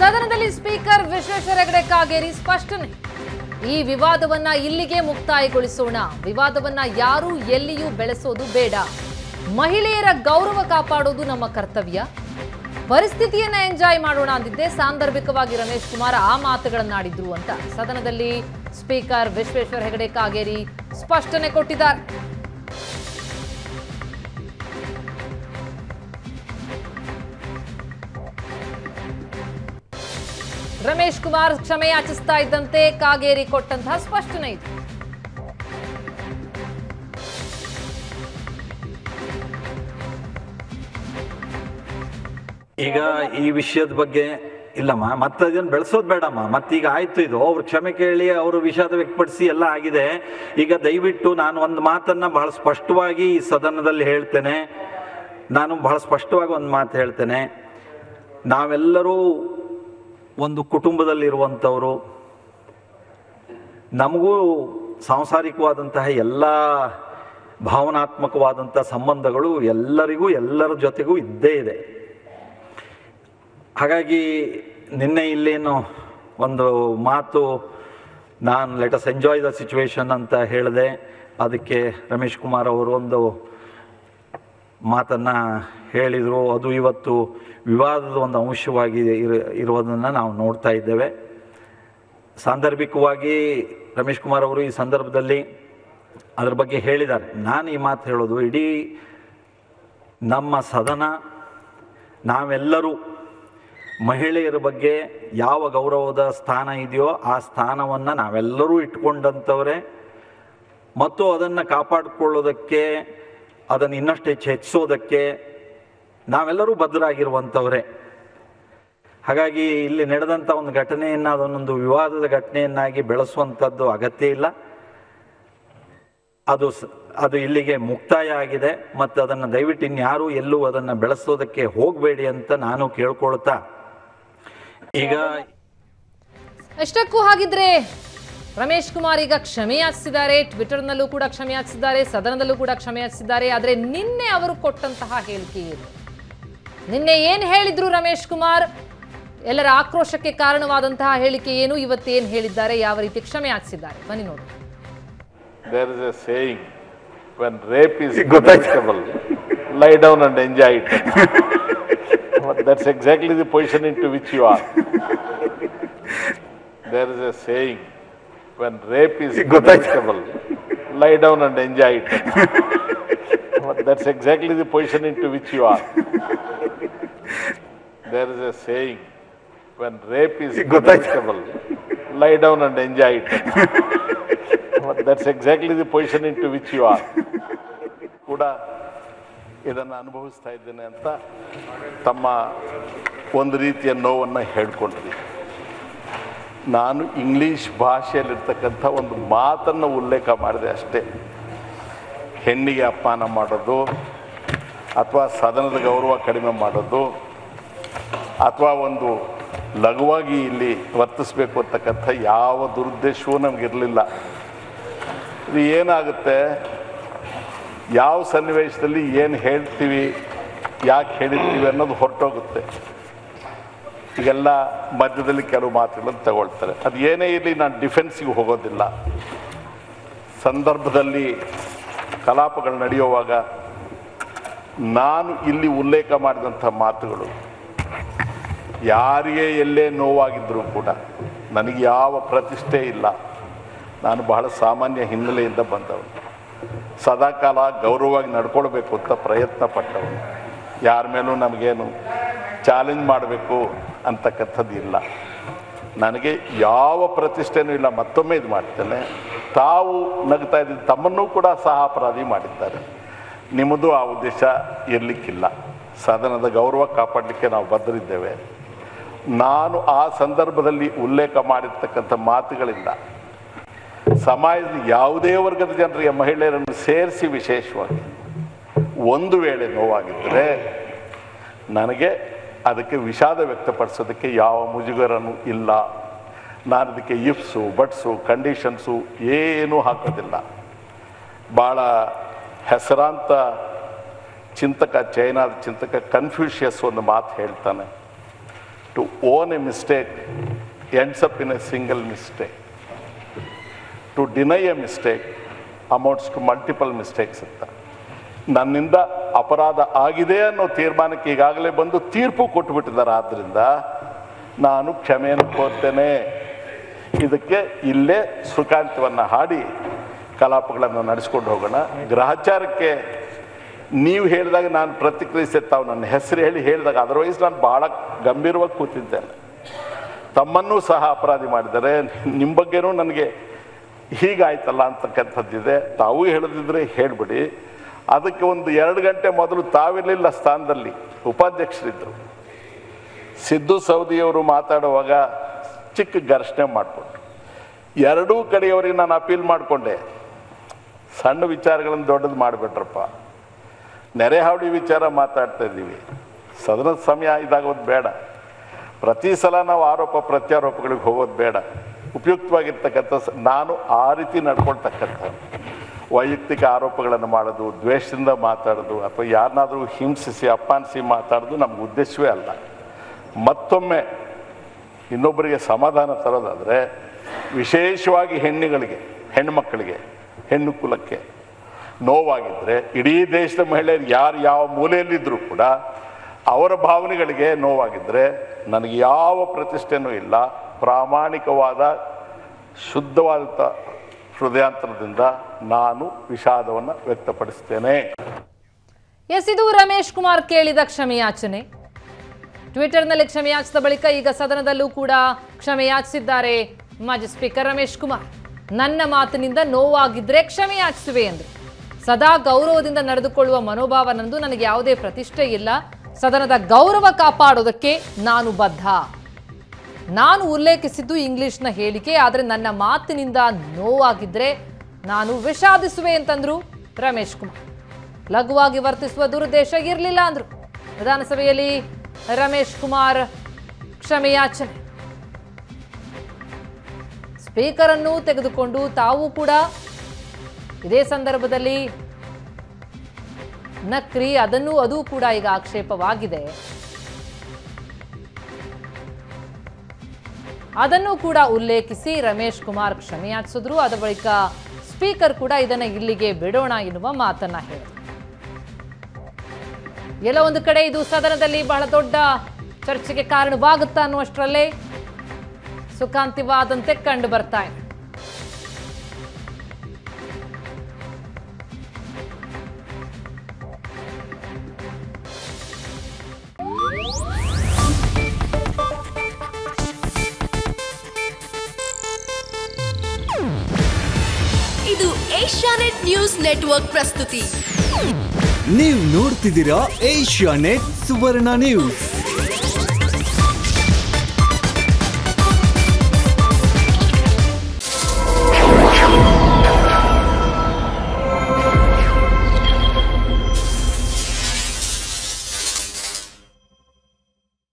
ಸದನದಲ್ಲಿ ಸ್ಪೀಕರ್ ವಿಶ್ವೇಶ್ವರ ಹೆಗಡೆ ಕಾಗೇರಿ ಸ್ಪಷ್ಟನೆ ಈ ವಿವಾದವನ್ನ ಇಲ್ಲಿಗೆ ಮುಕ್ತಾಯಗೊಳಿಸೋಣ ವಿವಾದವನ್ನ ಯಾರೂ ಎಲ್ಲಿಯೂ ಬೆಳೆಸೋದು ಬೇಡ ಮಹಿಳೆಯರ ಗೌರವ ಕಾಪಾಡೋದು ನಮ್ಮ ಕರ್ತವ್ಯ ಪರಿಸ್ಥಿತಿಯನ್ನ ಎಂಜಾಯ್ ಮಾಡೋಣ ಅಂದಿದ್ದೆ ಸಾಂದರ್ಭಿಕವಾಗಿ ರಮೇಶ್ ಕುಮಾರ್ ಆ ಮಾತುಗಳನ್ನಾಡಿದ್ರು ಅಂತ ಸದನದಲ್ಲಿ ಸ್ಪೀಕರ್ ವಿಶ್ವೇಶ್ವರ ಹೆಗಡೆ ಕಾಗೇರಿ ಸ್ಪಷ್ಟನೆ ಕೊಟ್ಟಿದ್ದಾರೆ ರಮೇಶ್ ಕುಮಾರ್ ಕ್ಷಮೆ ಯಾಚಿಸ್ತಾ ಇದ್ದಂತೆ ಕಾಗೇರಿ ಕೊಟ್ಟಂತಹ ಸ್ಪಷ್ಟನೆ ಇದು ಈಗ ಈ ವಿಷಯದ ಬಗ್ಗೆ ಇಲ್ಲಮ್ಮ ಮತ್ತೆ ಅದನ್ನ ಬೆಳೆಸೋದು ಬೇಡಮ್ಮ ಮತ್ತೀಗ ಆಯ್ತು ಇದು ಅವ್ರು ಕ್ಷಮೆ ಕೇಳಿ ಅವರು ವಿಷಾದ ವ್ಯಕ್ತಪಡಿಸಿ ಎಲ್ಲ ಆಗಿದೆ ಈಗ ದಯವಿಟ್ಟು ನಾನು ಒಂದು ಮಾತನ್ನ ಬಹಳ ಸ್ಪಷ್ಟವಾಗಿ ಈ ಸದನದಲ್ಲಿ ಹೇಳ್ತೇನೆ ನಾನು ಬಹಳ ಸ್ಪಷ್ಟವಾಗಿ ಒಂದು ಮಾತು ಹೇಳ್ತೇನೆ ನಾವೆಲ್ಲರೂ ಒಂದು ಕುಟುಂಬದಲ್ಲಿರುವಂಥವರು ನಮಗೂ ಸಾಂಸಾರಿಕವಾದಂತಹ ಎಲ್ಲ ಭಾವನಾತ್ಮಕವಾದಂಥ ಸಂಬಂಧಗಳು ಎಲ್ಲರಿಗೂ ಎಲ್ಲರ ಜೊತೆಗೂ ಇದ್ದೇ ಇದೆ ಹಾಗಾಗಿ ನಿನ್ನೆ ಇಲ್ಲೇನು ಒಂದು ಮಾತು ನಾನು ಲೆಟಸ್ ಎಂಜಾಯ್ ದ ಸಿಚುವೇಶನ್ ಅಂತ ಹೇಳಿದೆ ಅದಕ್ಕೆ ರಮೇಶ್ ಕುಮಾರ್ ಅವರು ಒಂದು ಮಾತನ್ನು ಹೇಳಿದರು ಅದು ಇವತ್ತು ವಿವಾದದ ಒಂದು ಅಂಶವಾಗಿ ಇರ ಇರುವುದನ್ನು ನಾವು ನೋಡ್ತಾ ಇದ್ದೇವೆ ಸಾಂದರ್ಭಿಕವಾಗಿ ರಮೇಶ್ ಕುಮಾರ್ ಅವರು ಈ ಸಂದರ್ಭದಲ್ಲಿ ಅದ್ರ ಬಗ್ಗೆ ಹೇಳಿದ್ದಾರೆ ನಾನು ಈ ಮಾತು ಹೇಳೋದು ಇಡೀ ನಮ್ಮ ಸದನ ನಾವೆಲ್ಲರೂ ಮಹಿಳೆಯರ ಬಗ್ಗೆ ಯಾವ ಗೌರವದ ಸ್ಥಾನ ಇದೆಯೋ ಆ ಸ್ಥಾನವನ್ನು ನಾವೆಲ್ಲರೂ ಇಟ್ಕೊಂಡಂಥವ್ರೆ ಮತ್ತು ಅದನ್ನು ಕಾಪಾಡಿಕೊಳ್ಳೋದಕ್ಕೆ ಅದನ್ನು ಇನ್ನಷ್ಟು ಹೆಚ್ಚು ಹೆಚ್ಚಿಸೋದಕ್ಕೆ ನಾವೆಲ್ಲರೂ ಬದ್ಧರಾಗಿರುವಂಥವ್ರೆ ಹಾಗಾಗಿ ಇಲ್ಲಿ ನಡೆದಂಥ ಒಂದು ಘಟನೆಯನ್ನು ಅದನ್ನೊಂದು ವಿವಾದದ ಘಟನೆಯನ್ನಾಗಿ ಬೆಳೆಸುವಂಥದ್ದು ಅಗತ್ಯ ಇಲ್ಲ ಅದು ಸ- ಅದು ಇಲ್ಲಿಗೆ ಮುಕ್ತಾಯ ಆಗಿದೆ ಮತ್ತು ಅದನ್ನು ದಯವಿಟ್ಟು ಇನ್ಯಾರೂ ಎಲ್ಲೂ ಅದನ್ನು ಬೆಳೆಸೋದಕ್ಕೆ ಹೋಗಬೇಡಿ ಅಂತ ನಾನು ಕೇಳ್ಕೊಳ್ತಾ ಈಗ ಅಷ್ಟಕ್ಕೂ ಹಾಗಿದ್ರೆ ರಮೇಶ್ ಕುಮಾರ್ ಈಗ ಕ್ಷಮೆ ಯಾಚಿಸಿದ್ದಾರೆ ಟ್ವಿಟರ್ನಲ್ಲೂ ಕೂಡ ಕ್ಷಮೆ ಯಾಚಿಸಿದ್ದಾರೆ ಸದನದಲ್ಲೂ ಕೂಡ ಕ್ಷಮೆ ಯಾಚಿಸಿದ್ದಾರೆ ಆದರೆ ನಿನ್ನೆ ಅವರು ಕೊಟ್ಟಂತಹ ಹೇಳಿಕೆ ಏನು ನಿನ್ನೆ ಏನು ಹೇಳಿದ್ರು ರಮೇಶ್ ಕುಮಾರ್ ಎಲ್ಲರ ಆಕ್ರೋಶಕ್ಕೆ ಕಾರಣವಾದಂತಹ ಹೇಳಿಕೆ ಏನು ಇವತ್ತೇನು ಹೇಳಿದ್ದಾರೆ ಯಾವ ರೀತಿ ಕ್ಷಮೆ ಯಾಚಿಸಿದ್ದಾರೆ ಬನ್ನಿ ನೋಡಿ There is a saying, when rape is ಗೊತ್ತಾಯ್ತು. inevitable, lie down and enjoy it. But That's exactly the position into which you are. There is a saying, when rape is ಗೊತ್ತಾಯ್ತು. inevitable, lie down and enjoy it. But That's exactly the position into which you are. There is a saying, when rape is ಗೊತ್ತಾಯ್ತು. inevitable, lie down and enjoy it. But That's exactly the position into which you are. ಕೂಡ ಇದನ್ನು ಅನುಭವಿಸ್ತಾ ಇದ್ದೇನೆ ಅಂತ ತಮ್ಮ ಒಂದು ರೀತಿಯ ನೋವನ್ನು ಹೇಳ್ಕೊಂಡ್ರಿ ನಾನು ಇಂಗ್ಲಿಷ್ ಭಾಷೆಯಲ್ಲಿರ್ತಕ್ಕಂಥ ಒಂದು ಮಾತನ್ನು ಉಲ್ಲೇಖ ಮಾಡಿದೆ ಅಷ್ಟೇ ಹೆಣ್ಣಿಗೆ ಅಪಮಾನ ಮಾಡೋದು ಅಥವಾ ಸದನದ ಗೌರವ ಕಡಿಮೆ ಮಾಡೋದು ಅಥವಾ ಒಂದು ಲಘುವಾಗಿ ಇಲ್ಲಿ ವರ್ತಿಸ್ಬೇಕು ಅಂತಕ್ಕಂಥ ಯಾವ ದುರುದ್ದೇಶವೂ ನಮಗಿರಲಿಲ್ಲ ಇದು ಏನಾಗುತ್ತೆ ಯಾವ ಸನ್ನಿವೇಶದಲ್ಲಿ ಏನು ಹೇಳ್ತೀವಿ ಯಾಕೆ ಹೇಳಿರ್ತೀವಿ ಅನ್ನೋದು ಹೊರಟೋಗುತ್ತೆ ಈಗೆಲ್ಲ ಮಧ್ಯದಲ್ಲಿ ಕೆಲವು ಮಾತುಗಳನ್ನು ತಗೊಳ್ತಾರೆ ಅದು ಏನೇ ಇರಲಿ ನಾನು ಡಿಫೆನ್ಸಿಗೆ ಹೋಗೋದಿಲ್ಲ ಸಂದರ್ಭದಲ್ಲಿ ಕಲಾಪಗಳು ನಡೆಯುವಾಗ ನಾನು ಇಲ್ಲಿ ಉಲ್ಲೇಖ ಮಾಡಿದಂಥ ಮಾತುಗಳು ಯಾರಿಗೆ ಎಲ್ಲೇ ನೋವಾಗಿದ್ದರೂ ಕೂಡ ನನಗೆ ಯಾವ ಪ್ರತಿಷ್ಠೆ ಇಲ್ಲ ನಾನು ಬಹಳ ಸಾಮಾನ್ಯ ಹಿನ್ನೆಲೆಯಿಂದ ಬಂದವನು ಸದಾಕಾಲ ಗೌರವವಾಗಿ ನಡ್ಕೊಳ್ಬೇಕು ಅಂತ ಪ್ರಯತ್ನ ಪಟ್ಟವನು ಯಾರ ಮೇಲೂ ನಮಗೇನು ಚಾಲೆಂಜ್ ಮಾಡಬೇಕು ಅಂತಕ್ಕಂಥದ್ದು ಇಲ್ಲ ನನಗೆ ಯಾವ ಪ್ರತಿಷ್ಠೆನೂ ಇಲ್ಲ ಮತ್ತೊಮ್ಮೆ ಇದು ಮಾಡ್ತೇನೆ ತಾವು ನಗ್ತಾ ಇದ್ದ ತಮ್ಮನ್ನೂ ಕೂಡ ಸಹ ಅಪರಾಧಿ ಮಾಡಿದ್ದಾರೆ ನಿಮ್ಮದು ಆ ಉದ್ದೇಶ ಇರಲಿಕ್ಕಿಲ್ಲ ಸದನದ ಗೌರವ ಕಾಪಾಡಲಿಕ್ಕೆ ನಾವು ಬದ್ಧರಿದ್ದೇವೆ ನಾನು ಆ ಸಂದರ್ಭದಲ್ಲಿ ಉಲ್ಲೇಖ ಮಾಡಿರ್ತಕ್ಕಂಥ ಮಾತುಗಳಿಂದ ಸಮಾಜದ ಯಾವುದೇ ವರ್ಗದ ಜನರಿಗೆ ಮಹಿಳೆಯರನ್ನು ಸೇರಿಸಿ ವಿಶೇಷವಾಗಿ ಒಂದು ವೇಳೆ ನೋವಾಗಿದ್ದರೆ ನನಗೆ ಅದಕ್ಕೆ ವಿಷಾದ ವ್ಯಕ್ತಪಡಿಸೋದಕ್ಕೆ ಯಾವ ಮುಜುಗರನೂ ಇಲ್ಲ ನಾನು ಅದಕ್ಕೆ ಇಫ್ಸು ಬಟ್ಸು ಕಂಡೀಷನ್ಸು ಏನೂ ಹಾಕೋದಿಲ್ಲ ಭಾಳ ಹೆಸರಾಂತ ಚಿಂತಕ ಚೈನಾದ ಚಿಂತಕ ಕನ್ಫ್ಯೂಷಿಯಸ್ ಒಂದು ಮಾತು ಹೇಳ್ತಾನೆ to own a mistake ends up in a single mistake to deny a mistake amounts to multiple mistakes ಅಂತ ನನ್ನಿಂದ ಅಪರಾಧ ಆಗಿದೆ ಅನ್ನೋ ತೀರ್ಮಾನಕ್ಕೆ ಈಗಾಗಲೇ ಬಂದು ತೀರ್ಪು ಕೊಟ್ಟುಬಿಟ್ಟಿದ್ದಾರೆ ಆದ್ದರಿಂದ ನಾನು ಕ್ಷಮೆಯನ್ನು ಕೋರ್ತೇನೆ ಇದಕ್ಕೆ ಇಲ್ಲೇ ಸುಖಾಂತವನ್ನು ಹಾಡಿ ಕಲಾಪಗಳನ್ನು ನಡೆಸ್ಕೊಂಡು ಹೋಗೋಣ ಗ್ರಹಚಾರಕ್ಕೆ ನೀವು ಹೇಳಿದಾಗ ನಾನು ಪ್ರತಿಕ್ರಿಯಿಸಿದೆ ತಾವು ನನ್ನ ಹೆಸರು ಹೇಳಿ ಹೇಳಿದಾಗ ಅದರ್ವೈಸ್ ನಾನು ಭಾಳ ಗಂಭೀರವಾಗಿ ಕೂತಿದ್ದೇನೆ ತಮ್ಮನ್ನೂ ಸಹ ಅಪರಾಧಿ ಮಾಡಿದ್ದಾರೆ ನಿಮ್ಮ ಬಗ್ಗೆನೂ ನನಗೆ ಹೀಗಾಯ್ತಲ್ಲ ಅಂತಕ್ಕಂಥದ್ದಿದೆ ತಾವು ಹೇಳದಿದ್ರೆ ಹೇಳಿಬಿಡಿ ಅದಕ್ಕೆ ಒಂದು ಎರಡು ಗಂಟೆ ಮೊದಲು ತಾವಿರಲಿಲ್ಲ ಸ್ಥಾನದಲ್ಲಿ ಉಪಾಧ್ಯಕ್ಷರಿದ್ದರು ಸಿದ್ದು ಸೌದಿಯವರು ಮಾತಾಡುವಾಗ ಚಿಕ್ಕ ಘರ್ಷಣೆ ಮಾಡಿಕೊಂಡ್ರು ಎರಡೂ ಕಡೆಯವರಿಗೆ ನಾನು ಅಪೀಲ್ ಮಾಡಿಕೊಂಡೆ ಸಣ್ಣ ವಿಚಾರಗಳನ್ನು ದೊಡ್ಡದು ಮಾಡಿಬಿಟ್ರಪ್ಪ ನೆರೆ ಹಾವಳಿ ವಿಚಾರ ಮಾತಾಡ್ತಾ ಇದ್ದೀವಿ ಸದನದ ಸಮಯ ಇದಾಗೋದು ಬೇಡ ಪ್ರತಿ ಸಲ ನಾವು ಆರೋಪ ಪ್ರತ್ಯಾರೋಪಗಳಿಗೆ ಹೋಗೋದು ಬೇಡ ಉಪಯುಕ್ತವಾಗಿರ್ತಕ್ಕಂಥ ಸ- ನಾನು ಆ ರೀತಿ ನಡ್ಕೊಳ್ತಕ್ಕಂಥ ವೈಯಕ್ತಿಕ ಆರೋಪಗಳನ್ನು ಮಾಡೋದು ದ್ವೇಷದಿಂದ ಮಾತಾಡೋದು ಅಥವಾ ಯಾರನ್ನಾದರೂ ಹಿಂಸಿಸಿ ಅಪಮಾನಿಸಿ ಮಾತಾಡೋದು ನಮ್ಗೆ ಉದ್ದೇಶವೇ ಅಲ್ಲ ಮತ್ತೊಮ್ಮೆ ಇನ್ನೊಬ್ಬರಿಗೆ ಸಮಾಧಾನ ತರೋದಾದರೆ ವಿಶೇಷವಾಗಿ ಹೆಣ್ಣುಗಳಿಗೆ ಹೆಣ್ಣುಮಕ್ಕಳಿಗೆ ಹೆಣ್ಣು ಕುಲಕ್ಕೆ ನೋವಾಗಿದ್ದರೆ ಇಡೀ ದೇಶದ ಮಹಿಳೆಯರು ಯಾರು ಯಾವ ಮೂಲೆಯಲ್ಲಿದ್ದರೂ ಕೂಡ ಅವರ ಭಾವನೆಗಳಿಗೆ ನೋವಾಗಿದ್ದರೆ ನನಗೆ ಯಾವ ಪ್ರತಿಷ್ಠೆನೂ ಇಲ್ಲ ಪ್ರಾಮಾಣಿಕವಾದ ಶುದ್ಧವಾದಂಥ ಹೃದಯಾಂತರದಿಂದ ನಾನು ವಿಷಾದವನ್ನು ವ್ಯಕ್ತಪಡಿಸ್ತೇನೆ ಎಸ್ ಇದು ರಮೇಶ್ ಕುಮಾರ್ ಕೇಳಿದ ಕ್ಷಮೆಯಾಚನೆ ಟ್ವಿಟರ್ನಲ್ಲಿ ಕ್ಷಮೆಯಾಚಿಸಿದ ಬಳಿಕ ಈಗ ಸದನದಲ್ಲೂ ಕೂಡ ಕ್ಷಮೆಯಾಚಿಸಿದ್ದಾರೆ ಮಾಜಿ ಸ್ಪೀಕರ್ ರಮೇಶ್ ಕುಮಾರ್ ನನ್ನ ಮಾತಿನಿಂದ ನೋವಾಗಿದ್ರೆ ಕ್ಷಮೆಯಾಚಿಸುವೆ ಎಂದರು ಸದಾ ಗೌರವದಿಂದ ನಡೆದುಕೊಳ್ಳುವ ಮನೋಭಾವ ನಂದು ನನಗೆ ಯಾವುದೇ ಪ್ರತಿಷ್ಠೆ ಇಲ್ಲ ಸದನದ ಗೌರವ ಕಾಪಾಡೋದಕ್ಕೆ ನಾನು ಬದ್ಧ ನಾನು ಉಲ್ಲೇಖಿಸಿದ್ದು ಇಂಗ್ಲಿಷ್ನ ಹೇಳಿಕೆ ಆದರೆ ನನ್ನ ಮಾತಿನಿಂದ ನೋವಾಗಿದ್ರೆ ನಾನು ವಿಷಾದಿಸುವೆ ಅಂತಂದ್ರು ರಮೇಶ್ ಕುಮಾರ್ ಲಘುವಾಗಿ ವರ್ತಿಸುವ ದುರುದ್ದೇಶ ಇರಲಿಲ್ಲ ಅಂದ್ರು ವಿಧಾನಸಭೆಯಲ್ಲಿ ರಮೇಶ್ ಕುಮಾರ್ ಕ್ಷಮೆಯಾಚನೆ ಸ್ಪೀಕರ್ ಅನ್ನು ತೆಗೆದುಕೊಂಡು ತಾವು ಕೂಡ ಇದೇ ಸಂದರ್ಭದಲ್ಲಿ ನಕ್ರಿ ಅದನ್ನು ಅದು ಕೂಡ ಈಗ ಆಕ್ಷೇಪವಾಗಿದೆ ಅದನ್ನು ಕೂಡ ಉಲ್ಲೇಖಿಸಿ ರಮೇಶ್ ಕುಮಾರ್ ಕ್ಷಮೆಯಾಚಿಸಿದ್ರು ಅದ ಬಳಿಕ ಸ್ಪೀಕರ್ ಕೂಡ ಇದನ್ನ ಇಲ್ಲಿಗೆ ಬಿಡೋಣ ಎನ್ನುವ ಮಾತನ್ನ ಹೇಳಿದ್ರು ಎಲ್ಲ ಒಂದು ಕಡೆ ಇದು ಸದನದಲ್ಲಿ ಬಹಳ ದೊಡ್ಡ ಚರ್ಚೆಗೆ ಕಾರಣವಾಗುತ್ತಾ ಅನ್ನುವಷ್ಟರಲ್ಲೇ ಸುಖಾಂತಿವಾದಂತೆ ಕಂಡು ಬರ್ತಾ ಇದೆ ಇದು ಏಷ್ಯಾನೆಟ್ ನ್ಯೂಸ್ ನೆಟ್ವರ್ಕ್ ಪ್ರಸ್ತುತಿ ನೀವು ನೋಡ್ತಿದ್ದೀರಾ ಏಷ್ಯಾ ನೆಟ್ ಸುವರ್ಣ ನ್ಯೂಸ್